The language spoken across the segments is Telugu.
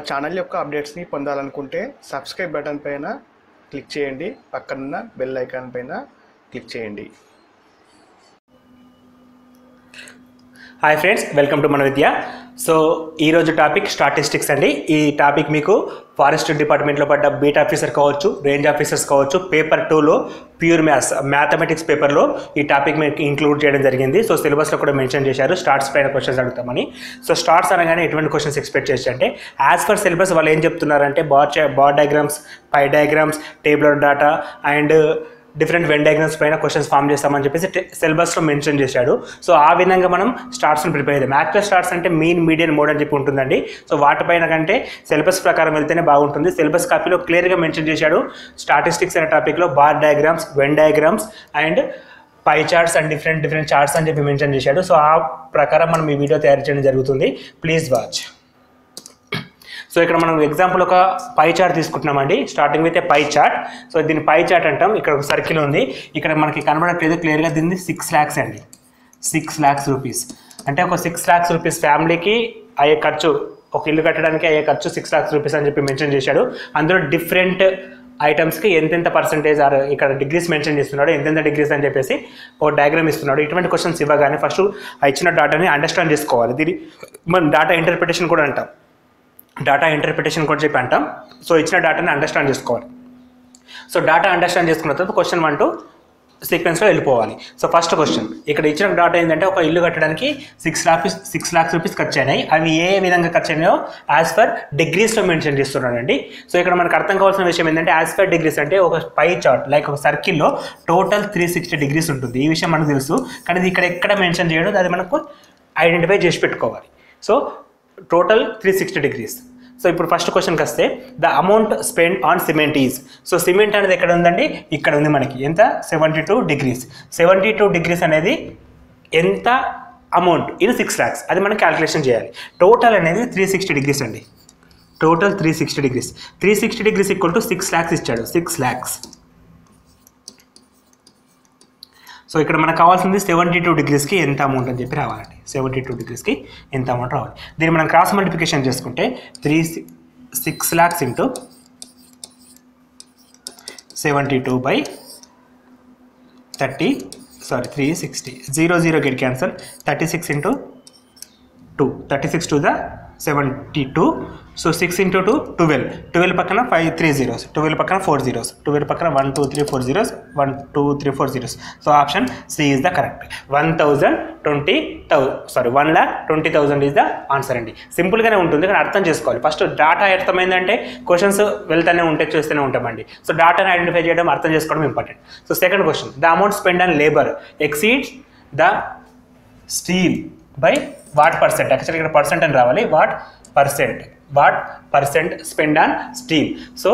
ఛానల్ యొక్క అప్డేట్స్ని పొందాలనుకుంటే సబ్స్క్రైబ్ బటన్ పైన క్లిక్ చేయండి పక్కనున్న బెల్ ఐకాన్ పైన క్లిక్ చేయండి హాయ్ ఫ్రెండ్స్ వెల్కమ్ టు మన విద్య సో ఈరోజు టాపిక్ స్టాటిస్టిక్స్ అండి ఈ టాపిక్ మీకు ఫారెస్ట్ డిపార్ట్మెంట్లో పడ్డ బీట్ ఆఫీసర్ కావచ్చు రేంజ్ ఆఫీసర్స్ కావచ్చు పేపర్ టూలో ప్యూర్ మ్యాథ్స్ మ్యాథమెటిక్స్ పేపర్లో ఈ టాపిక్ మీకు ఇంక్లూడ్ చేయడం జరిగింది సో సిలబస్లో కూడా మెన్షన్ చేశారు స్టార్ట్స్ పైన క్వశ్చన్స్ అడుగుతామని సో స్టార్ట్స్ అనగానే ఎటువంటి క్వశ్చన్స్ ఎక్స్పెక్ట్ చేసి అంటే యాజ్ పర్ సిలబస్ వాళ్ళు ఏం చెప్తున్నారంటే bar bar diagrams pie diagrams tabular data and different Venn diagrams పైన క్వశ్చన్స్ ఫామ్ చేస్తామని చెప్పేసి సిలబస్లో మెన్షన్ చేశాడు సో ఆ విధంగా మనం స్టార్ట్స్ని ప్రిపేర్ చేద్దాం యాక్చువల్ స్టార్ట్స్ అంటే మీన్ మీడియన్ మోడ్ అని చెప్పి ఉంటుందండి సో వాటిపైన కంటే సిలబస్ ప్రకారం వెళ్తేనే బాగుంటుంది సిలబస్ కాపీలో క్లియర్గా మెన్షన్ చేశాడు స్టాటిస్టిక్స్ అనే టాపిక్లో bar diagrams Venn diagrams and pie charts and different different charts అని చెప్పి మెన్షన్ చేశాడు సో ఆ ప్రకారం మనం ఈ వీడియో తయారు చేయడం జరుగుతుంది ప్లీజ్ వాచ్ సో ఇక్కడ మనం ఎగ్జాంపుల్ ఒక పై చార్ట్ తీసుకుంటున్నామండి starting with a pie chart so దీన్ని పై చార్ట్ అంటాం ఇక్కడ ఒక సర్కిల్ ఉంది ఇక్కడ మనకి కనబడట్లేదు క్లియర్గా దీన్ని సిక్స్ ల్యాక్స్ అండి సిక్స్ ల్యాక్స్ రూపీస్ అంటే ఒక సిక్స్ ల్యాక్స్ రూపీస్ ఫ్యామిలీకి అయ్యే ఖర్చు ఒక ఇల్లు కట్టడానికి అయ్యే ఖర్చు సిక్స్ ల్యాక్స్ రూపీస్ అని చెప్పి మెన్షన్ చేశాడు అందులో డిఫరెంట్ ఐటమ్స్కి ఎంతెంత పర్సెంటేజ్ ఆర్ ఇక్కడ డిగ్రీస్ మెన్షన్ చేస్తున్నాడు ఎంతెంత డిగ్రీస్ అని చెప్పేసి ఒక డయాగ్రామ్ ఇస్తున్నాడు ఇటువంటి క్వశ్చన్స్ ఇవ్వగానే ఫస్ట్ ఆ ఇచ్చిన డాటాని అండర్స్టాండ్ చేసుకోవాలి దీని మనం డాటా ఇంటర్ప్రిటేషన్ కూడా అంటాం డాటా ఇంటర్ప్రిటేషన్ కూడా చెప్పి అంటాం సో ఇచ్చిన డాటాని అండర్స్టాండ్ చేసుకోవాలి సో డాటా అండర్స్టాండ్ చేసుకున్న తర్వాత క్వశ్చన్ వన్ టు సీక్వెన్స్లో వెళ్ళిపోవాలి సో ఫస్ట్ క్వశ్చన్ ఇక్కడ ఇచ్చిన డాటా ఏంటంటే ఒక ఇల్లు కట్టడానికి six lakhs six lakhs rupees ఖర్చు అయినాయి అవి ఏ విధంగా ఖర్చు అయినాయో యాజ్ పర్ డిగ్రీస్లో మెన్షన్ చేస్తున్నాడండి సో ఇక్కడ మనకు అర్థం కావాల్సిన విషయం ఏంటంటే యాజ్ పర్ డిగ్రీస్ అంటే ఒక పై చార్ట్ లైక్ ఒక సర్కిల్లో టోటల్ త్రీ సిక్స్టీ డిగ్రీస్ ఉంటుంది ఈ విషయం మనకు తెలుసు కానీ ఇది ఇక్కడ ఎక్కడ మెన్షన్ చేయడం అది మనకు ఐడెంటిఫై చేసి పెట్టుకోవాలి so total three sixty degrees so ఇప్పుడు ఫస్ట్ క్వశ్చన్కి వస్తే the amount spend on cement is so cement అనేది ఎక్కడ ఉందండి ఇక్కడ ఉంది మనకి ఎంత seventy two degrees seventy two degrees అనేది ఎంత అమౌంట్ ఇన్ సిక్స్ ల్యాక్స్ అది మనం క్యాలిక్యులేషన్ చేయాలి టోటల్ అనేది త్రీ సిక్స్టీ డిగ్రీస్ అండి total three sixty degrees three sixty degrees equal to six lakhs ఇచ్చాడు సిక్స్ ల్యాక్స్ సో ఇక్కడ మనకు కావాల్సింది సెవెంటీ టూ డిగ్రీస్కి ఎంత అమౌంట్ అని చెప్పి రావాలండి సెవెంటీ టూ డిగ్రీస్కి ఎంత అమౌంట్ రావాలి దీన్ని మనం క్రాస్ మల్టిప్లికేషన్ చేసుకుంటే three six lakhs into seventy two by thirty sorry three sixty zero zero get cancel thirty six into two thirty six to the seventy two so six into two twelve twelve పక్కన ఫైవ్ త్రీ జీరోస్ ట్వెల్వ్ పక్కన ఫోర్ జీరోస్ ట్వెల్వ్ పక్కన one two three four zeros one two three four zeros so option C is the correct one thousand twenty thou sorry one lakh twenty thousand is the answer అండి సింపుల్గానే ఉంటుంది కానీ అర్థం చేసుకోవాలి ఫస్ట్ డాటా అర్థమైందంటే క్వశ్చన్స్ వెళ్తూనే ఉంటే చూస్తూనే ఉంటామండి సో డాటాని ఐడెంటిఫై చేయడం అర్థం చేసుకోవడం important so second question the amount spend on labour exceeds the steel by what percent actually ఇక్కడ పర్సెంట్ అని రావాలి what percent what percent spend on steel so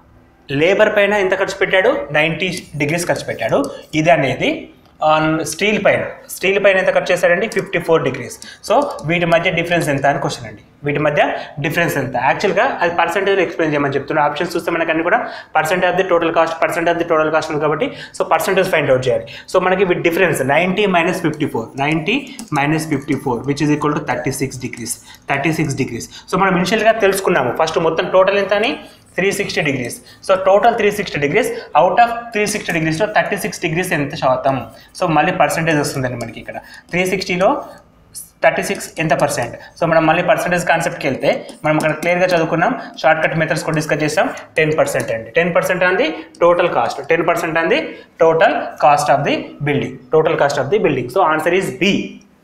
labour పైన ఎంత ఖర్చు పెట్టాడు నైంటీ డిగ్రీస్ ఖర్చు పెట్టాడు ఇది అనేది ఆన్ స్టీల్ పైన స్టీల్ పైన ఎంత ఖర్చు చేశాడండి ఫిఫ్టీ ఫోర్ డిగ్రీస్ సో వీటి మధ్య డిఫరెన్స్ ఎంత అని క్వశ్చన్ అండి వీటి మధ్య డిఫరెన్స్ ఎంత యాక్చువల్గా అది పర్సెంటేజ్ ఎక్స్ప్లెయిన్ చేయమని చెప్తున్నా ఆప్షన్స్ చూస్తే మనకి అన్ని కూడా percent of the total cost percent of the total cost ఉంది కాబట్టి సో పర్సెంటేజ్ ఫైండ్ అవుట్ చేయాలి సో మనకి with difference ninety minus fifty four ninety minus fifty four which is equal to thirty six degrees thirty six degrees so మనం ఇనిషియల్గా తెలుసుకున్నాము ఫస్ట్ మొత్తం టోటల్ ఎంత అని three sixty degrees so total three sixty degrees out of three sixty డిగ్రీస్లో థర్టీ సిక్స్ డిగ్రీస్ ఎంత శాతం సో మళ్ళీ పర్సెంటేజ్ వస్తుందండి మనకి ఇక్కడ త్రీ సిక్స్టీలో థర్టీ సిక్స్ ఎంత పర్సెంట్ సో మనం మళ్ళీ పర్సెంటేజ్ కాన్సెప్ట్కి వెళ్తే మనం ఇక్కడ క్లియర్గా చదువుకున్నాం షార్ట్ కట్ మెథడ్స్ కూడా డిస్కస్ చేసాం టెన్ పర్సెంట్ అండి టెన్ పర్సెంట్ అంది టోటల్ కాస్ట్ టెన్ పర్సెంట్ అంది total cost of the building total cost of the building so answer is B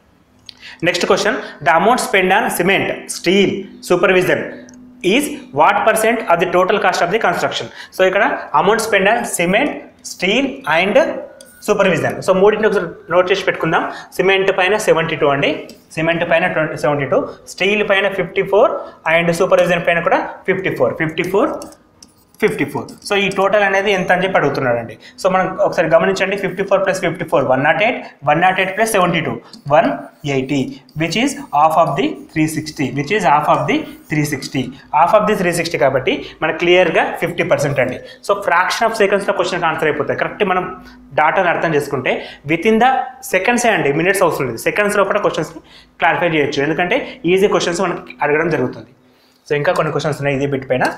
next question the amount spend on cement steel supervision is what percent of the total cost of the construction so ఇక్కడ amount spend on cement steel and supervision so మూడింటి ఒకసారి నోట్ చేసి పెట్టుకుందాం సిమెంట్ పైన సెవెంటీ టూ అండి సిమెంట్ పైన ట్వంటీ సెవెంటీ టూ స్టీల్ పైన ఫిఫ్టీ ఫోర్ అండ్ సూపర్విజన్ పైన కూడా fifty four fifty four fifty four so ఈ టోటల్ అనేది ఎంత అని చెప్పి అడుగుతున్నాడండి సో మనం ఒకసారి గమనించండి fifty four plus fifty four one nought eight one nought eight plus seventy two one eighty which is half of the three sixty which is half of the three sixty half of the three sixty కాబట్టి మనకు క్లియర్గా ఫిఫ్టీ పర్సెంట్ అండి సో ఫ్రాక్షన్ ఆఫ్ సెకండ్స్లో క్వశ్చన్కి ఆన్సర్ అయిపోతాయి కరెక్ట్ మనం డాటాని అర్థం చేసుకుంటే విత్ ఇన్ ద సెకండ్సే అండి మినిట్స్ అవసరం లేదు సెకండ్స్ లోపల క్వశ్చన్స్ని క్లారిఫై చేయొచ్చు ఎందుకంటే ఈజీ క్వశ్చన్స్ మనకి అడగడం జరుగుతుంది సో ఇంకా కొన్ని క్వశ్చన్స్ ఉన్నాయి ఇది బిట్ పైన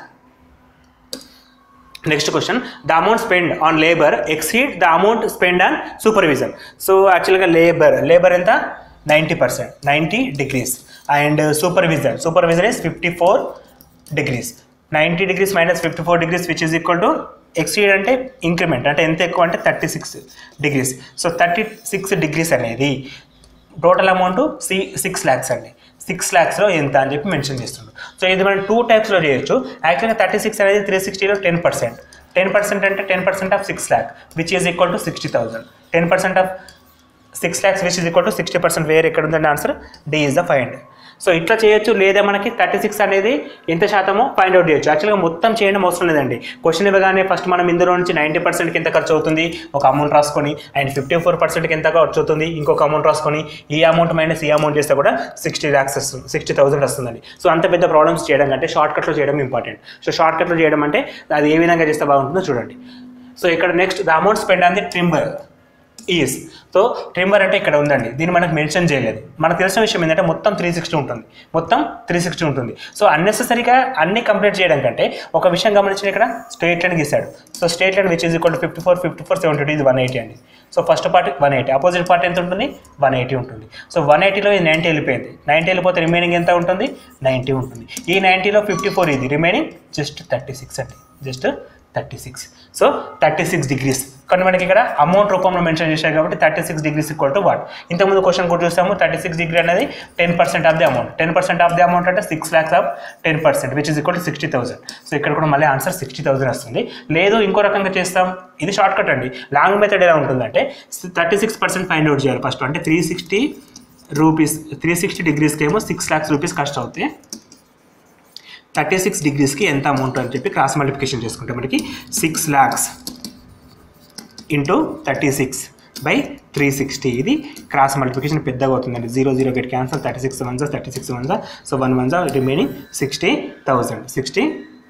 next question the amount spend on labour exceed the amount spend on supervision so యాక్చువల్గా లేబర్ లేబర్ ఎంత ninety percent ninety degrees and supervision supervision is fifty four degrees ninety degrees minus fifty four degrees which is equal to exceed అంటే ఇంక్రిమెంట్ అంటే ఎంత ఎక్కువ అంటే thirty six degrees so thirty six degrees అనేది total amount C six lakhs అండి సిక్స్ ల్యాక్స్లో ఎంత అని చెప్పి మెన్షన్ చేస్తుండ్రు సో ఇది మనం టూ టైప్స్లో చేయొచ్చు యాక్చువల్గా థర్టీ సిక్స్ అనేది త్రీ సిక్స్టీలో టెన్ పర్సెంట్ టెన్ పర్సెంట్ అంటే ten percent of six lakh which is equal to sixty thousand ten percent of six lakhs which is equal to sixty percent వేరే ఎక్కడ ఉందండి answer D is the find so ఇట్లా చేయొచ్చు లేదా మనకి థర్టీ సిక్స్ అనేది ఎంత శాతమో ఫైండ్ అవుట్ చేయొచ్చు యాక్చువల్గా మొత్తం చేయడం అవసరం లేదండి క్వశ్చన్ ఇవ్వగానే ఫస్ట్ మనం ఇందులో నుంచి నైంటీ పర్సెంట్కి ఎంత ఖర్చు అవుతుంది ఒక అమౌంట్ రాసుకొని అండ్ ఫిఫ్టీ ఫోర్ పర్సెంట్కి ఎంత ఖర్చు అవుతుంది ఇంకొక అమౌంట్ రాసుకొని ఈ అమౌంట్ మైనస్ ఈ అమౌంట్ చేస్తే కూడా సిక్స్టీ ల్యాక్స్ వస్తుంది సిక్స్టీ థౌసండ్ వస్తుందండి సో అంత పెద్ద ప్రాబ్లమ్స్ చేయడం కంటే షార్ట్ కట్లో చేయడం ఇంపార్టెంట్ సో షార్ట్ కట్లో చేయడం అంటే అది ఏ విధంగా చేస్తే బాగుంటుందో చూడండి సో ఇక్కడ next the amount spend on the trimmer is so trimmer అంటే ఇక్కడ ఉందండి దీన్ని మనకు మెన్షన్ చేయలేదు మనకు తెలిసిన విషయం ఏంటంటే మొత్తం త్రీ సిక్స్టీ ఉంటుంది మొత్తం త్రీ సిక్స్టీ ఉంటుంది సో అన్నెసెసరీగా అన్ని కంప్లీట్ చేయడం కంటే ఒక విషయం గమనించిన ఇక్కడ స్ట్రేట్ లైన్ గీసాడు so straight line which is equal to fifty four fifty four seventy two ఇది వన్ ఎయిటీ అండి so first part one eighty opposite part ఎంత ఉంటుంది వన్ ఎయిటీ ఉంటుంది సో వన్ ఎయిటీలో ఇది నైంటీ వెళ్ళిపోయింది నైంటీ వెళ్ళిపోతే రిమైనింగ్ ఎంత ఉంటుంది నైంటీ ఉంటుంది ఈ నైంటీలో ఫిఫ్టీ ఫోర్ ఇది రిమైనింగ్ జస్ట్ థర్టీ సిక్స్ అండి just thirty six so thirty six degrees కానీ మనకి ఇక్కడ అమౌంట్ రూపంలో మెన్షన్ చేశారు కాబట్టి thirty six degrees equal to what ఇంతకుముందు క్వశ్చన్ కూడా చూసాము థర్టీ సిక్స్ డిగ్రీ అనేది ten percent of the amount ten percent of the amount అంటే six lakhs of ten percent which is equal to sixty thousand so ఇక్కడ కూడా మళ్ళీ ఆన్సర్ సిక్స్టీ థౌసండ్ వస్తుంది లేదు ఇంకో రకంగా చేస్తాం ఇది షార్ట్ కట్ అండి లాంగ్ మెథడ్ ఎలా ఉంటుందంటే thirty six percent find out చేయాలి ఫస్ట్ అంటే three sixty rupees three sixty డిగ్రీస్కి ఏమో సిక్స్ ల్యాక్స్ రూపీస్ కష్టం అవుతాయి థర్టీ సిక్స్ డిగ్రీస్కి ఎంత అమౌంట్ అని చెప్పి క్రాస్ మల్టిప్లికేషన్ చేసుకుంటే మనకి six lakhs into thirty six by three sixty ఇది క్రాస్ మల్టిప్లికేషన్ పెద్దగా అవుతుందండి zero zero get cancel thirty six one జా థర్టీ సిక్స్ వన్ జా సో వన్ వన్ జా remaining sixty thousand sixty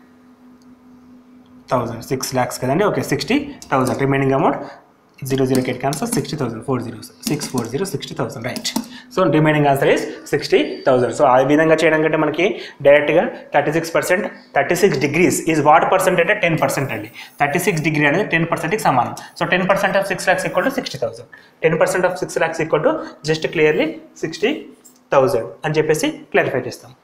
thousand six lakhs కదండి okay sixty thousand remaining amount zero zero get cancel sixty thousand four zero six four zero sixty thousand right so remaining answer is sixty thousand so ఆ విధంగా చేయడం కంటే మనకి డైరెక్ట్గా thirty six percent thirty six degrees is what percent అంటే టెన్ పర్సెంట్ అండి థర్టీ సిక్స్ డిగ్రీ అనేది టెన్ పర్సెంట్కి సమానం so ten percent of six lakhs equal to sixty thousand ten percent of six lakhs equal to just clearly sixty thousand అని చెప్పేసి క్లారిఫై చేస్తాం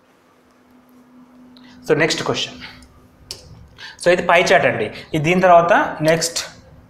సో నెక్స్ట్ క్వశ్చన్ సో ఇది పై చాట్ అండి ఇది దీని తర్వాత నెక్స్ట్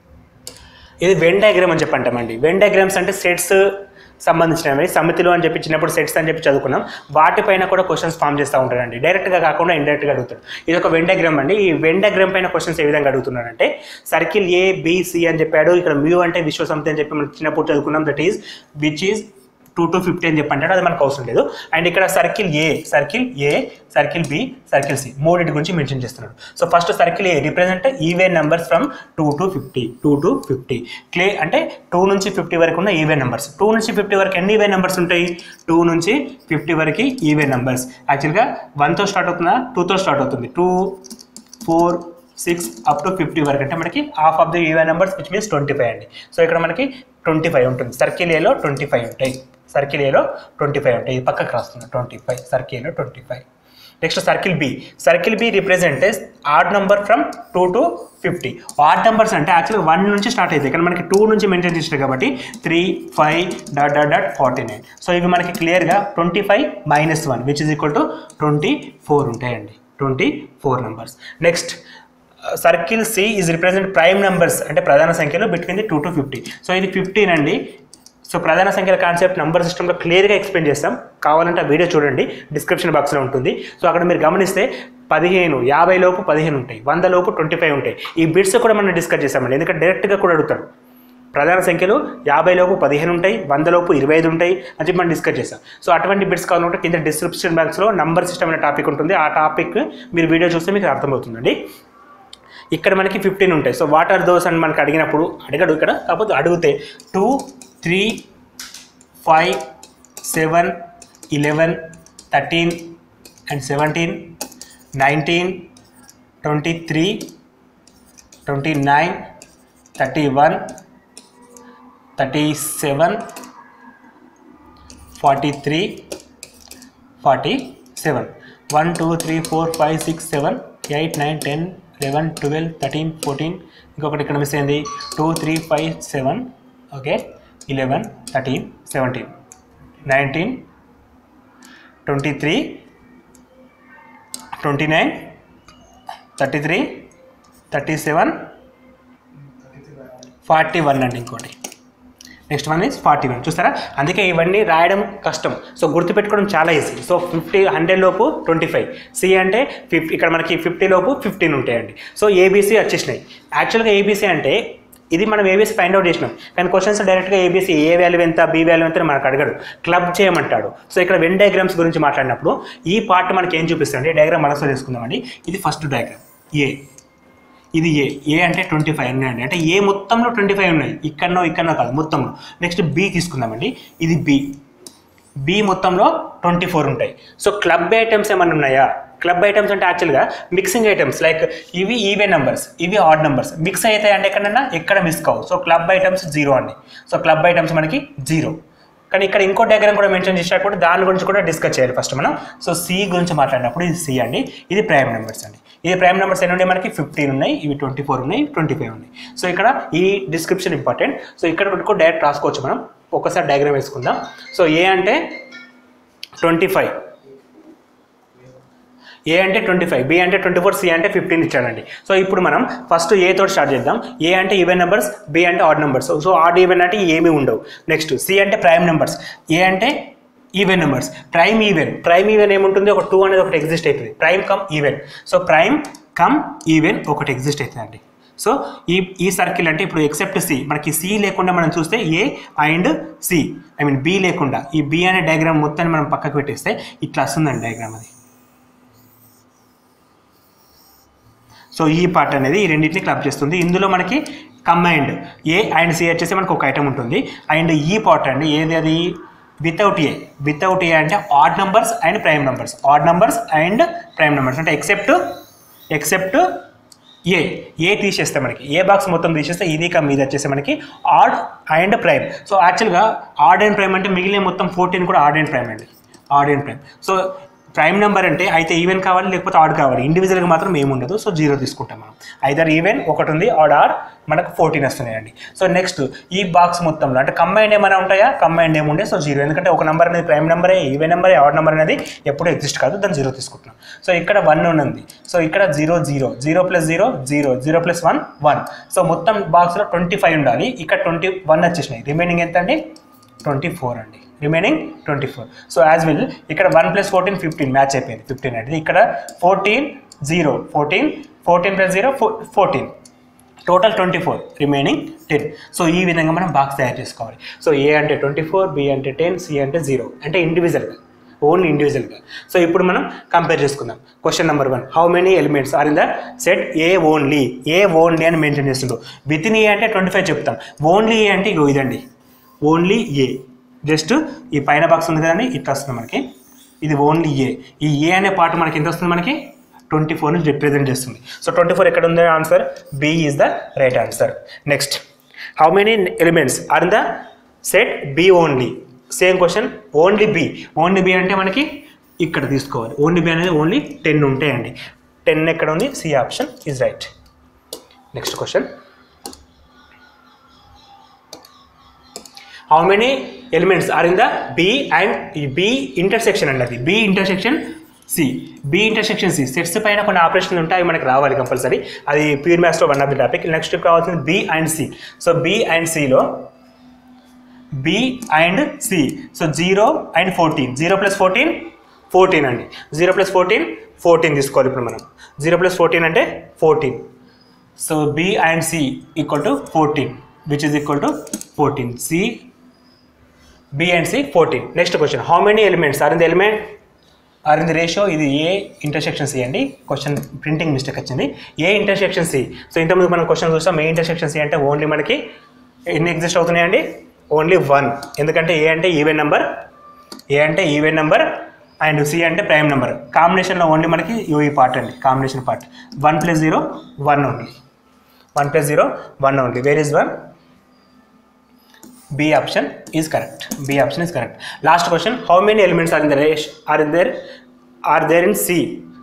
ఇది వెన్ డయాగ్రామ్ అని చెప్పి అంటామండి వెన్ డయాగ్రామ్స్ అంటే సెట్స్ సంబంధించినవి సమితిలో అని చెప్పి చిన్నప్పుడు సెట్స్ అని చెప్పి చదువుకున్నాం వాటిపైన కూడా క్వశ్చన్స్ ఫామ్ చేస్తూ ఉంటాడండి డైరెక్ట్గా కాకుండా ఇండైరెక్ట్గా అడుగుతాడు ఇది ఒక వెన్ డయాగ్రామ్ అండి ఈ వెన్ డయాగ్రామ్ పైన క్వశ్చన్స్ ఏ విధంగా అడుగుతున్నాడంటే సర్కిల్ ఏ బిసి అని చెప్పాడు ఇక్కడ మ్యూ అంటే విశ్వ సమితి అని చెప్పి మనం చిన్నప్పుడు చదువుకున్నాం that is which is two to fifty అని చెప్పి అంటాడు అది మనకు అవసరం లేదు అండ్ ఇక్కడ circle A circle A circle B circle C మూడింటి గురించి మెన్షన్ చేస్తున్నాడు so first circle A represent even numbers from two to fifty two to fifty క్లే అంటే టూ నుంచి ఫిఫ్టీ వరకు ఉన్న ఈవెన్ నెంబర్స్ టూ నుంచి ఫిఫ్టీ వరకు ఎన్ని ఈవెన్ నెంబర్స్ ఉంటాయి టూ నుంచి ఫిఫ్టీ వరకు ఈవెన్ నెంబర్స్ యాక్చువల్గా వన్తో స్టార్ట్ అవుతుందా టూతో స్టార్ట్ అవుతుంది two four six up to fifty వరకు అంటే మనకి half of the even numbers which means twenty five అండి సో ఇక్కడ మనకి ట్వంటీ ఫైవ్ ఉంటుంది సర్కిల్ ఏలో ట్వంటీ ఫైవ్ ఉంటాయి సర్కిల్ ఏలో ట్వంటీ ఫైవ్ ఉంటాయి ఇది పక్కకు రాస్తున్నా ట్వంటీ ఫైవ్ సర్కిల్ ఏలో twenty five next circle B circle B represent odd number from two to fifty odd numbers అంటే యాక్చువల్గా వన్ నుంచి స్టార్ట్ అవుతాయి కానీ మనకి టూ నుంచి మెన్షన్ చేసినాయి కాబట్టి three five dot dot dot forty nine so ఇవి మనకి క్లియర్గా twenty five minus one which is equal to twenty four ఉంటాయండి twenty four numbers next circle C is represent prime numbers అంటే ప్రధాన సంఖ్యలో between the two to fifty so ఇది ఫిఫ్టీన్ అండి సో ప్రధాన సంఖ్యల కాన్సెప్ట్ నంబర్ సిస్టంలో క్లియర్గా ఎక్స్ప్లెయిన్ చేస్తాం కావాలంటే ఆ వీడియో చూడండి డిస్క్రిప్షన్ బాక్స్లో ఉంటుంది సో అక్కడ మీరు గమనిస్తే పదిహేను యాభై లోపు పదిహేను ఉంటాయి వంద లోపు ట్వంటీ ఫైవ్ ఉంటాయి ఈ బిట్స్ కూడా మనం డిస్కస్ చేస్తామండి ఎందుకంటే డైరెక్ట్గా కూడా అడుగుతాడు ప్రధాన సంఖ్యలు యాభై లోపు పదిహేను ఉంటాయి వంద లోపు ఇరవై ఐదు ఉంటాయి అని చెప్పి మనం డిస్కస్ చేస్తాం సో అటువంటి బిట్స్ కావాలంటే కింద డిస్క్రిప్షన్ బాక్స్లో నంబర్ సిస్టమ్ అనే టాపిక్ ఉంటుంది ఆ టాపిక్ మీరు వీడియో చూస్తే మీకు అర్థమవుతుందండి ఇక్కడ మనకి ఫిఫ్టీన్ ఉంటాయి సో వాట్ ఆర్ దోస్ అని మనకి అడిగినప్పుడు అడగడు ఇక్కడ కాకపోతే అడిగితే two three five seven eleven thirteen and seventeen nineteen twenty three twenty nine thirty one thirty seven forty three forty seven one two three four five six seven eight nine ten eleven twelve thirteen fourteen ఇంకొకటి ఇక్కడ మిస్ అయింది two three five seven okay eleven thirteen seventeen nineteen twenty three twenty nine thirty three thirty seven forty one అండి ఇంకోటి next one is forty one చూస్తారా అందుకే ఇవన్నీ రాయడం కష్టం సో గుర్తుపెట్టుకోవడం చాలా ఈజీ సో ఫిఫ్టీ హండ్రెడ్ లోపు ట్వంటీ ఫైవ్ సి అంటే ఫిఫ్టీ ఇక్కడ మనకి ఫిఫ్టీ లోపు ఫిఫ్టీన్ ఉంటాయండి సో ఏబీసీ వచ్చేసినాయి యాక్చువల్గా ఏబీసీ అంటే ఇది మనం ఏబీసీ ఫైండ్ అవుట్ చేసినాం కానీ క్వశ్చన్స్ డైరెక్ట్గా ఏబీసీ ఏ వాల్యూ ఎంత బి వాల్యూ ఎంత అని మనకు అడగడు క్లబ్ చేయమంటాడు సో ఇక్కడ వెన్ డయాగ్రామ్స్ గురించి మాట్లాడినప్పుడు ఈ పార్ట్ మనకి ఏం చూపిస్తుంది డయాగ్రామ్ మనసులో చేసుకుందామండి ఇది ఫస్ట్ డయాగ్రామ్ ఏ ఇది ఏ ఏ అంటే ట్వంటీ ఫైవ్ ఉన్నాయండి అంటే ఏ మొత్తంలో ట్వంటీ ఫైవ్ ఉన్నాయి ఇక్కడనో ఇక్కడనో కాదు మొత్తంలో నెక్స్ట్ బి తీసుకుందామండి ఇది బి బి మొత్తంలో ట్వంటీ ఫోర్ ఉంటాయి సో క్లబ్ ఐటమ్స్ ఏమైనా ఉన్నాయా క్లబ్ ఐటమ్స్ అంటే యాక్చువల్గా మిక్సింగ్ ఐటమ్స్ లైక్ ఇవి ఈవెన్ నెంబర్స్ ఇవి ఆడ్ నెంబర్స్ మిక్స్ అవుతాయి అంటే ఎక్కడన్నా ఎక్కడ మిస్ కావు సో క్లబ్ ఐటమ్స్ జీరో అండి సో క్లబ్ ఐటమ్స్ మనకి జీరో కానీ ఇక్కడ ఇంకో డయాగ్రామ్ కూడా మెన్షన్ చేసినప్పుడు దాని గురించి కూడా డిస్కస్ చేయాలి ఫస్ట్ మనం సో సి గురించి మాట్లాడినప్పుడు ఇది సి అండి ఇది ప్రైమ్ నెంబర్స్ అండి ఇది ప్రైమ్ నెంబర్స్ ఎన్ని ఉన్నాయి మనకి ఫిఫ్టీన్ ఉన్నాయి ఇవి ట్వంటీ ఫోర్ ఉన్నాయి ట్వంటీ ఫైవ్ ఉన్నాయి సో ఇక్కడ ఈ డిస్క్రిప్షన్ ఇంపార్టెంట్ సో ఇక్కడ కూడా డైరెక్ట్ రాసుకోవచ్చు మనం ఒకసారి డయాగ్రామ్ వేసుకుందాం సో ఏ అంటే ట్వంటీ ఫైవ్ ఏ అంటే ట్వంటీ ఫైవ్ బి అంటే ట్వంటీ ఫోర్ సి అంటే ఫిఫ్టీన్ ఇచ్చాడండి సో ఇప్పుడు మనం ఫస్ట్ ఏ తోటి స్టార్ట్ చేద్దాం ఏ అంటే ఈవెన్ నెంబర్స్ బి అంటే odd numbers so odd even అంటే ఏమీ ఉండవు నెక్స్ట్ సి అంటే ప్రైమ్ నెంబర్స్ ఏ అంటే even numbers prime even prime even ఏముంటుంది ఒక టూ అనేది ఒకటి ఎగ్జిస్ట్ అవుతుంది prime come even so prime come even ఒకటి ఎగ్జిస్ట్ అవుతుందండి సో ఈ ఈ సర్కిల్ అంటే ఇప్పుడు ఎక్సెప్ట్ సి మనకి సి లేకుండా మనం చూస్తే A and C I mean B లేకుండా ఈ బి అనే డయాగ్రామ్ మొత్తాన్ని మనం పక్కకు పెట్టేస్తే ఇట్లా వస్తుందండి డయాగ్రామ్ అది సో ఈ పార్ట్ అనేది ఈ రెండింటిని క్లబ్ చేస్తుంది ఇందులో మనకి కంబైండ్ ఏ అండ్ సి వచ్చేసి మనకు ఒక ఐటమ్ ఉంటుంది అండ్ ఈ పార్ట్ అండి ఏది అది వితౌట్ ఏ వితౌట్ ఏ అంటే odd numbers and prime numbers odd numbers and prime numbers అంటే ఎక్సెప్ట్ ఎక్సెప్ట్ ఏ ఏ తీసేస్తే మనకి ఏ బాక్స్ మొత్తం తీసేస్తే ఇది కమ్ ఇది వచ్చేసి మనకి odd and prime so actually odd and prime అంటే మిగిలిన మొత్తం ఫోర్టీన్ కూడా ఆడ్ అండ్ ప్రైమ్ అండి odd and prime so prime number అంటే అయితే ఈవెన్ కావాలి లేకపోతే ఆడ్ కావాలి ఇండివిజువల్గా మాత్రం ఏముండదు సో జీరో తీసుకుంటాం మనం ఐదర్ ఈవెన్ ఒకటి ఉంది ఆడ్ ఆర్ మనకు ఫోర్టీన్ వస్తున్నాయండి సో నెక్స్ట్ ఈ బాక్స్ మొత్తంలో అంటే కంబైండ్ ఏమైనా ఉంటాయా కంబైండ్ ఏముండే సో జీరో ఎందుకంటే ఒక నెంబర్ అనేది ప్రైమ్ నెంబరే ఈవెన్ నెంబరే ఆడ్ నెంబర్ అనేది ఎప్పుడు ఎగ్జిస్ట్ కాదు దాన్ని జీరో తీసుకుంటున్నాం సో ఇక్కడ వన్ ఉంది సో ఇక్కడ zero zero zero plus zero zero zero plus one one so మొత్తం బాక్స్లో ట్వంటీ ఫైవ్ ఉండాలి ఇక్కడ ట్వంటీ వన్ వచ్చేసినాయి రిమైనింగ్ ఎంత అండి ట్వంటీ ఫోర్ అండి remaining twenty four so as well ఇక్కడ one plus fourteen fifteen match అయిపోయింది ఫిఫ్టీన్ అనేది ఇక్కడ fourteen zero fourteen fourteen plus zero fourteen total twenty four remaining ten so ఈ విధంగా మనం బాక్స్ తయారు చేసుకోవాలి సో ఏ అంటే ట్వంటీ ఫోర్ బి అంటే టెన్ సి అంటే జీరో అంటే ఇండివిజువల్గా ఓన్లీ ఇండివిజువల్గా సో ఇప్పుడు మనం కంపేర్ చేసుకుందాం question number one how many elements are in the set A only A only అని మెన్షన్ చేస్తుండ్రు విత్ ఇన్ ఏ అంటే ట్వంటీ ఫైవ్ చెప్తాం ఓన్లీ ఏ అంటే ఇగో ఇదండి ఓన్లీ ఏ జస్ట్ ఈ పైన బాక్స్ ఉంది కదండి ఇట్లా వస్తుంది మనకి ఇది ఓన్లీ ఏ ఈ ఏ అనే పార్ట్ మనకి ఎంత వస్తుంది మనకి ట్వంటీ ఫోర్ నుంచి రిప్రజెంట్ చేస్తుంది సో ట్వంటీ ఫోర్ ఎక్కడ ఉంది answer B is the right answer next how many elements are in the set B only same question only B only B అంటే మనకి ఇక్కడ తీసుకోవాలి ఓన్లీ బి అనేది ఓన్లీ టెన్ ఉంటాయండి టెన్ ఎక్కడ ఉంది C option is right next question how many elements are in the B and B intersection అండి అది B intersection C B intersection C sets పైన కొన్ని ఆపరేషన్లు ఉంటాయి అవి మనకి రావాలి కంపల్సరీ అది ప్యూర్ మ్యాథ్స్లో one of the topic next కావాల్సింది B and C so B and సిలో B and C so zero and fourteen zero plus fourteen fourteen అండి జీరో ప్లస్ ఫోర్టీన్ ఫోర్టీన్ తీసుకోవాలి ఇప్పుడు మనం జీరో ప్లస్ ఫోర్టీన్ అంటే fourteen so B and C equal to fourteen which is equal to fourteen C B and C fourteen next question how many elements are in the element are in the ratio ఇది ఏ ఇంటర్సెక్షన్ సి అండి క్వశ్చన్ ప్రింటింగ్ మిస్టేక్ వచ్చింది ఏ ఇంటర్సెక్షన్ సి సో ఇంతకుముందు మనం క్వశ్చన్ చూస్తాం ఏ ఇంటర్సెక్షన్ సి అంటే ఓన్లీ మనకి ఎన్ని ఎగ్జిస్ట్ అవుతున్నాయండి ఓన్లీ వన్ ఎందుకంటే ఏ అంటే ఈవెన్ నెంబర్ ఏ అంటే ఈవెన్ నెంబర్ అండ్ సి అంటే ప్రైమ్ నెంబర్ కాంబినేషన్లో ఓన్లీ మనకి ఈ పార్ట్ అండి combination part one plus zero one only one plus zero one only where is one B option is correct B option is correct last question how many elements are in the రేష్ are in the are there in C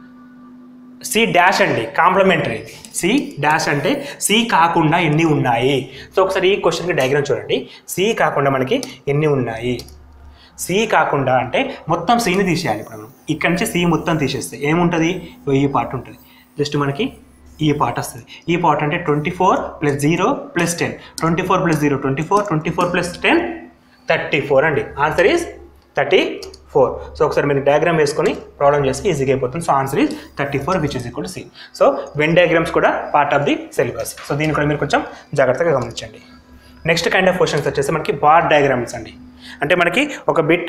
C dash అండి కాంప్లిమెంటరీ సి డాష్ అంటే సి కాకుండా ఎన్ని ఉన్నాయి సో ఒకసారి ఈ క్వశ్చన్కి డయాగ్రామ్ చూడండి సి కాకుండా మనకి ఎన్ని ఉన్నాయి సి కాకుండా అంటే మొత్తం సిని తీసేయాలి ఇప్పుడు మనం ఇక్కడ నుంచి సి మొత్తం తీసేస్తే ఏముంటుంది ఈ పార్ట్ ఉంటుంది జస్ట్ మనకి ఈ పార్ట్ వస్తుంది ఈ పార్ట్ అంటే twenty four plus zero plus ten twenty four plus zero twenty four twenty four plus ten thirty four అండి answer is thirty four so ఒకసారి మీరు డయాగ్రామ్ వేసుకొని ప్రాబ్లం చేస్తే ఈజీగా అయిపోతుంది so answer is thirty four which is equal C so Venn diagrams కూడా part of the syllabus so దీన్ని కూడా మీరు కొంచెం జాగ్రత్తగా గమనించండి నెక్స్ట్ కైండ్ ఆఫ్ క్వశ్చన్స్ వచ్చేసి మనకి బార్ డయాగ్రామ్స్ అండి అంటే మనకి ఒక బిట్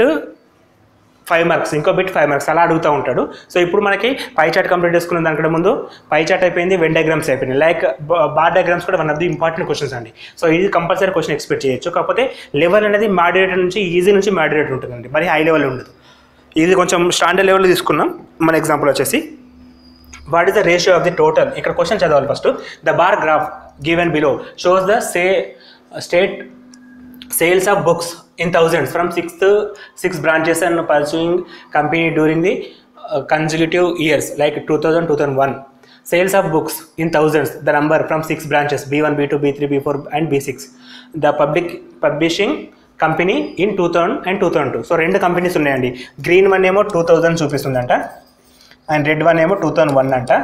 ఫైవ్ మార్క్స్ ఇంకో బిట్ ఫైవ్ మార్క్స్ అలా అడుగుతూ ఉంటాడు సో ఇప్పుడు మనకి పై చాట్ కంప్లీట్ చేసుకున్న దానికంటే ముందు పై చాట్ అయిపోయింది వెన్ డయాగ్రామ్స్ అయిపోయింది లైక్ బార్ డయాగ్రామ్స్ కూడా one of the important questions అండి సో ఇది కంపల్సరీ క్వశ్చన్ ఎక్స్పెక్ట్ చేయొచ్చు కాకపోతే లెవెల్ అనేది మాడ్యురేట్ నుంచి ఈజీ నుంచి మాడ్యురేట్ ఉంటుందండి మరి హై లెవెల్ ఉండదు ఇది కొంచెం స్టాండర్డ్ లెవెల్లో తీసుకున్నాం మన ఎగ్జాంపుల్ వచ్చేసి what is the ratio of the total ఇక్కడ క్వశ్చన్ చదవాలి first the bar graph given below shows the say state sales of books in thousands from sixth six branches and pursuing company during the consecutive years like two thousand two thousand one sales of books in thousands the number from six branches B one B two B three B four and B six the public publishing company in two thousand and two thousand two so రెండు కంపెనీస్ ఉన్నాయండి గ్రీన్ వన్ ఏమో టూ థౌజండ్ చూపిస్తుందంట అండ్ రెడ్ వన్ ఏమో టూ థౌసండ్ వన్ అంట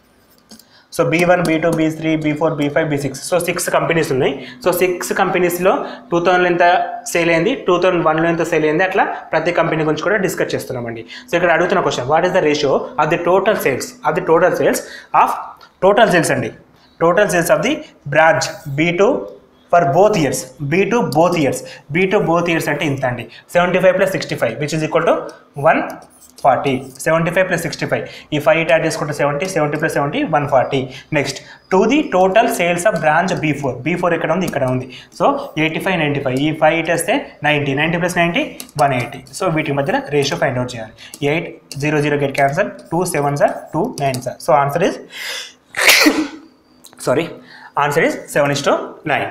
so B one B two B three B four B five B six so six companies ఉన్నాయి సో సిక్స్ కంపెనీస్లో టూ థౌసండ్లో ఎంత సేల్ అయింది టూ థౌసండ్ వన్లో ఎంత సేల్ అయింది అట్లా ప్రతి కంపెనీ గురించి కూడా డిస్కస్ చేస్తున్నామండి సో ఇక్కడ అడుగుతున్న question what is the ratio of the total sales of the total sales of total sales అండి total sales of the branch B two for both years B two both years B two both years అంటే ఇంత అండి seventy five plus sixty five which is equal to one forty seventy five plus sixty five ఈ ఫైవ్ యాడ్ చేసుకుంటే seventy seventy plus seventy one forty next to the total sales of branch B four B four ఇక్కడ ఉంది ఇక్కడ ఉంది so eighty five ninety five ఈ ఫైవ్ ఇట్ వేస్తే ninety ninety plus ninety one eighty so వీటి మధ్యన రేషియో ఫైండ్ అవుట్ చేయాలి eight zero zero get cancel two seven sir two nine sir so answer is sorry answer is seven is to nine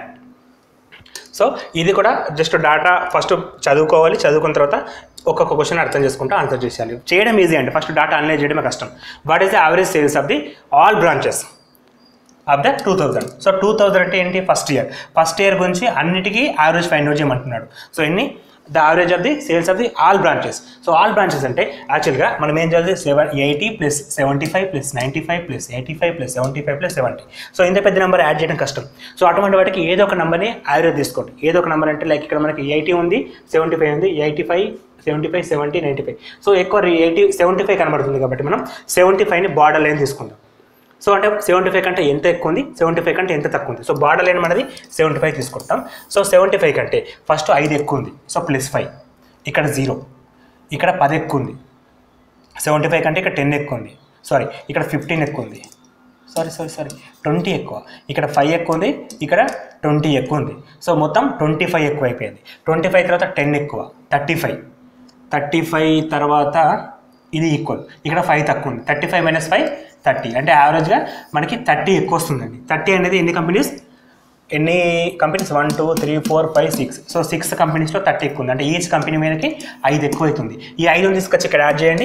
so ఇది కూడా జస్ట్ డాటా ఫస్ట్ చదువుకోవాలి చదువుకున్న తర్వాత ఒక్కొక్క క్వశ్చన్ అర్థం చేసుకుంటూ ఆన్సర్ చేసేయాలి చేయడం ఈజీ అంటే ఫస్ట్ డాటా అనలైజ్ చేయడమే కష్టం what is the average sales of the all branches of the two thousand so two thousand అంటే ఏంటి ఫస్ట్ ఇయర్ ఫస్ట్ ఇయర్ గురించి అన్నిటికీ యావరేజ్ ఫైండ్ అవుట్ చేయమంటున్నాడు సో ఎన్ని the average of the sales of the all branches so all branches అంటే యాక్చువల్గా మనం ఏం చేయాలి seven eighty plus seventy five plus ninety five plus eighty five plus seventy five plus seventy so ఇంత పెద్ద నెంబర్ యాడ్ చేయడం కష్టం సో అటువంటి వాటికి ఏదో ఒక నెంబర్ని యావరేజ్ తీసుకోండి ఏదో ఒక నెంబర్ అంటే లైక్ ఇక్కడ మనకి ఎయిటీ ఉంది సెవెంటీ ఫైవ్ ఉంది eighty five seventy five seventy ninety five so ఎక్కువ ఎయిటీ సెవెంటీ ఫైవ్ కనబడుతుంది కాబట్టి మనం సెవెంటీ ఫైవ్ని బార్డర్ లైన్ తీసుకుందాం సో అంటే సెవెంటీ ఫైవ్ కంటే ఎంత ఎక్కువ ఉంది సెవెంటీ ఫైవ్ కంటే ఎంత తక్కువ ఉంది సో బార్డర్ లైన్ మనది సెవెంటీ ఫైవ్ తీసుకుంటాం సో సెవెంటీ ఫైవ్ కంటే ఫస్ట్ ఐదు ఎక్కువ ఉంది సో ప్లస్ ఫైవ్ ఇక్కడ జీరో ఇక్కడ పది ఎక్కువ ఉంది సెవెంటీ ఫైవ్ కంటే ఇక్కడ టెన్ ఎక్కువ ఉంది సారీ ఇక్కడ ఫిఫ్టీన్ ఎక్కువ ఉంది సారీ సారీ సారీ ట్వంటీ ఎక్కువ ఇక్కడ ఫైవ్ ఎక్కువ ఉంది ఇక్కడ ట్వంటీ ఎక్కువ ఉంది సో మొత్తం ట్వంటీ ఫైవ్ ఎక్కువ అయిపోయింది ట్వంటీ ఫైవ్ తర్వాత టెన్ ఎక్కువ థర్టీ ఫైవ్ థర్టీ ఫైవ్ తర్వాత ఇది ఈక్వల్ ఇక్కడ ఫైవ్ తక్కువ ఉంది thirty five minus five thirty అంటే యావరేజ్గా మనకి థర్టీ ఎక్కువ వస్తుందండి థర్టీ అనేది ఎన్ని కంపెనీస్ ఎన్ని companies one two three four five six so six కంపెనీస్లో థర్టీ ఎక్కువ ఉంది అంటే ఈచ్ కంపెనీ మీదకి ఐదు ఎక్కువ అవుతుంది ఈ ఐదు తీసుకొచ్చి ఇక్కడ యాడ్ చేయండి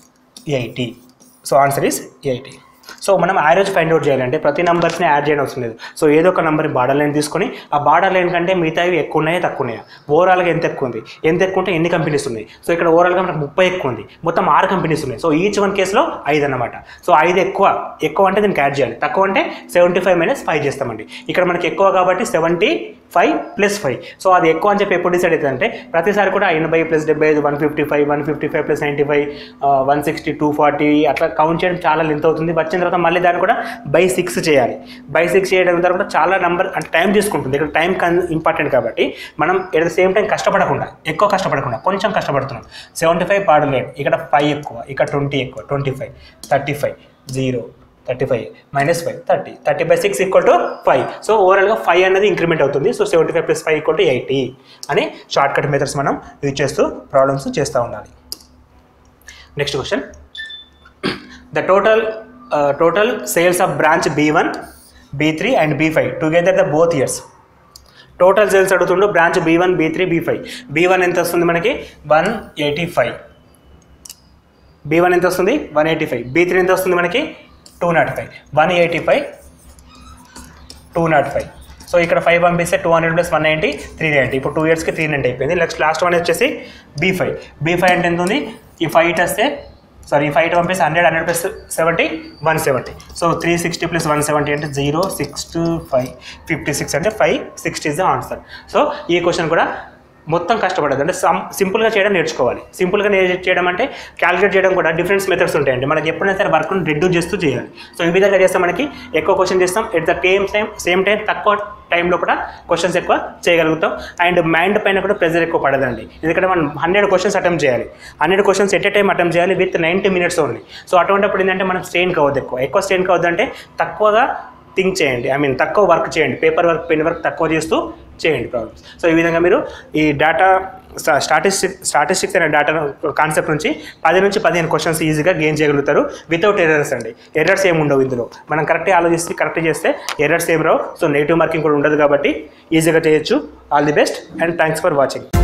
eighty so answer is eighty so మనం యావరేజ్ ఫైండ్ అవుట్ చేయాలంటే ప్రతి నెంబర్స్ని యాడ్ చేయడం అవసరం లేదు సో ఏదో ఒక నెంబర్ బార్డర్ లైన్ తీసుకొని ఆ బార్డర్ లైన్ కంటే మిగతావి ఎక్కువ ఉన్నాయా తక్కువ ఉన్నాయా ఓవరాల్గా ఎంత ఎక్కువ ఉంది ఎంత ఎక్కువ ఉంటే ఎన్ని కంపెనీస్ ఉన్నాయి సో ఇక్కడ ఓవరాల్గా మనకు ముప్పై ఎక్కువ ఉంది మొత్తం ఆరు కంపెనీస్ ఉన్నాయి సో ఈచ్ వన్ కేసులో ఐదు అన్నమాట సో ఐదు ఎక్కువ ఎక్కువ అంటే దీనికి యాడ్ చేయాలి తక్కువ అంటే సెవెంటీ ఫైవ్ మైనస్ ఫైవ్ చేస్తామండి ఇక్కడ మనకి ఎక్కువ కాబట్టి seventy five plus five so అది ఎక్కువ అని చెప్పి ఎప్పుడు డిసైడ్ అవుతుందంటే ప్రతిసారి కూడా ఎనభై ప్లస్ డెబ్బై ఐదు one fifty five one fifty five plus ninety five one sixty two forty అట్లా కౌంట్ చేయడం చాలా లెంత్ అవుతుంది వచ్చిన తర్వాత మళ్ళీ దాన్ని కూడా బై సిక్స్ చేయాలి బై సిక్స్ చేయడం ద్వారా కూడా చాలా నెంబర్ అంటే టైం తీసుకుంటుంది ఇక్కడ టైం కన్ ఇంపార్టెంట్ కాబట్టి మనం ఎట్ ద సేమ్ టైం కష్టపడకుండా ఎక్కువ కష్టపడకుండా కొంచెం కష్టపడుతున్నాం సెవెంటీ ఫైవ్ పాడలేదు ఇక్కడ ఫైవ్ ఎక్కువ ఇక్కడ ట్వంటీ ఎక్కువ twenty five thirty five zero thirty five minus five thirty thirty by six equal to five so ఓవరాల్గా ఫైవ్ అనేది ఇంక్రిమెంట్ అవుతుంది so seventy five plus five equal to eighty అని షార్ట్ కట్ మెథడ్స్ మనం యూజ్ చేస్తూ ప్రాబ్లమ్స్ చేస్తూ ఉండాలి next question the total total sales of branch B one B three and B five together the both years total sales అడుగుతుండు branch B one B three B five B one ఎంత వస్తుంది మనకి one eighty five B one ఎంత వస్తుంది one eighty five B three ఎంత వస్తుంది మనకి two not five one eighty five two not five so ఇక్కడ ఫైవ్ పంపిస్తే two hundred plus one ninety three ninety ఇప్పుడు టూ ఇయర్స్కి త్రీ నైంటీ అయిపోయింది నెక్స్ట్ లాస్ట్ వన్ వచ్చేసి బీ ఫైవ్ బీ ఫైవ్ అంటే ఎంత ఉంది ఈ ఫైవ్ ఇట్ వస్తే సారీ ఈ ఫైవ్ ఇట్ పంపిస్తే hundred hundred plus seventy one seventy so three sixty plus one seventy అంటే zero six to five fifty six అంటే five sixty is the answer so ఈ క్వశ్చన్ కూడా మొత్తం కష్టపడదు అంటే సమ్ సింపుల్గా చేయడం నేర్చుకోవాలి సింపుల్గా నే- చేయడం అంటే క్యాలిక్యులేట్ చేయడం కూడా డిఫరెంట్ మెథడ్స్ ఉంటాయండి మనకి ఎప్పుడైనా సరే వర్క్ను రెడ్యూస్ చేస్తూ చేయాలి సో ఈ విధంగా చేస్తే మనకి ఎక్కువ క్వశ్చన్ చేస్తాం at the same time same time తక్కువ టైంలో కూడా క్వశ్చన్స్ ఎక్కువ చేయగలుగుతాం అండ్ మైండ్ పైన కూడా ప్రెజర్ ఎక్కువ పడదండి ఎందుకంటే మనం హండ్రెడ్ క్వశ్చన్స్ అటెంప్ట్ చేయాలి hundred questions at a time attempt చేయాలి with ninety minutes only so అటువంటిప్పుడు ఏంటంటే మనం స్ట్రెయిన్ కావద్దు ఎక్కువ ఎక్కువ స్ట్రెయిన్ కావద్దు అంటే తక్కువగా థింక్ చేయండి ఐ మీన్ తక్కువ వర్క్ చేయండి పేపర్ వర్క్ పెన్ వర్క్ తక్కువ చేస్తూ చేయండి ప్రాబ్లమ్స్ సో ఈ విధంగా మీరు ఈ డేటా స్టాటిస్టిక్ స్టాటిస్టిక్స్ అనే డేటా కాన్సెప్ట్ నుంచి పది నుంచి పదిహేను క్వశ్చన్స్ ఈజీగా గెయిన్ చేయగలుగుతారు వితౌట్ ఎర్రర్స్ అండి ఎర్రర్స్ ఏమి ఉండవు ఇందులో మనం కరెక్ట్గా ఆలోచిస్తే కరెక్ట్ చేస్తే ఎర్రర్స్ ఏం రావు సో నెగిటివ్ మార్కింగ్ కూడా ఉండదు కాబట్టి ఈజీగా చేయొచ్చు all the best and thanks for watching